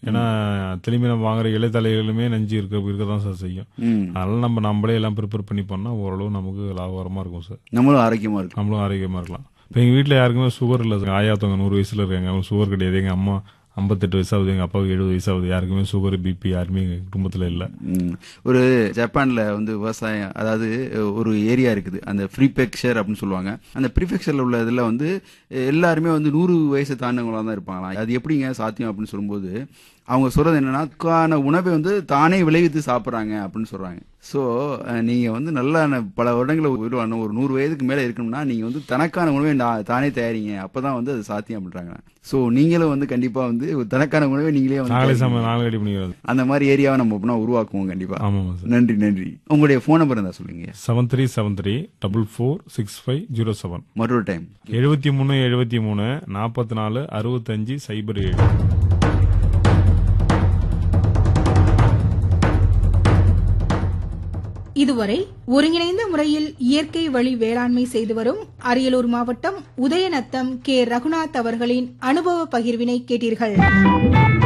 ஏன்னா திரும்பி நம்ம வாங்குற இலைத்தலைகளுமே நஞ்சு இருக்க இருக்க தான் சார் செய்யும் ம் அதனால நம்ம நம்மளே எல்லாம் ப்ரிப்பேர் பண்ணி பண்ணா ஓரளவு நமக்கு லாபகரமா இருக்கும் சார் நம்மளும் ஆரோக்கியமா இருக்கும் நம்மளும் ஆரோக்கியமா இருக்கலாம் இப்போ எங்க வீட்டில் யாருக்குமே சுகர் இல்லை சார் ஆயாத்தவங்க நூறு வயசுல இருக்காங்க அவங்க சுகர் கிடையாது எங்க அம்மா ஐம்பத்தெட்டு வயசாகுது எங்க அப்பாவுக்கு எழுபது வயசாகுது யாருக்குமே சுகர் பிபி யாருமே எங்க குடும்பத்துல இல்லை ம். ஒரு ஜப்பான்ல வந்து விவசாயம் அதாவது ஒரு ஏரியா இருக்குது அந்த ப்ரீபெக்சர் அப்படின்னு சொல்லுவாங்க அந்த ப்ரீபெக்சர்ல உள்ள இதுல வந்து எல்லாருமே வந்து நூறு வயசு தாண்டவங்களா தான் இருப்பாங்களாம் அது எப்படிங்க சாத்தியம் அப்படின்னு சொல்லும்போது அவங்க சொல்றது என்னன்னா அதுக்கான உணவை வந்து தானே விளைவித்து சாப்பிட்றாங்க அப்படின்னு சொல்றாங்க ஸோ நீங்க வந்து நல்லா ந- பல வருடங்களை உருவான ஒரு நூறு வயதுக்கு மேல இருக்கணும்னா நீங்க வந்து தனக்கான உணவை நா- தானே தயாரிங்க அப்பதான் வந்து அது சாத்தியம் அப்படின்றாங்க ஸோ நீங்களும் வந்து கண்டிப்பா வந்து ஒரு தனக்கான உணவை நீங்களே வந்து நாங்களே தயாரிங்க. சம நாங்களே ரெடி பண்ணிக்கிறது அந்த மாதிரி ஏரியாவை நம்ம அப்படின்னா உருவாக்குவோம் கண்டிப்பா ஆமாம் சார் நன்றி நன்றி உங்களுடைய ஃபோன் நம்பர் இருந்தா சொல்லுங்க seven three seven three double four six five zero seven மற்றொரு டைம் எழுபத்தி மூணு எழுபத்தி மூணு நாற்பத்தி நாலு அறுபத்தஞ்சு சைபர் ஏழு இதுவரை ஒருங்கிணைந்த முறையில் இயற்கை வழி வேளாண்மை செய்து வரும் அரியலூர் மாவட்டம் உதயநத்தம் கே ரகுநாத் அவர்களின் அனுபவ பகிர்வினை கேட்டீர்கள்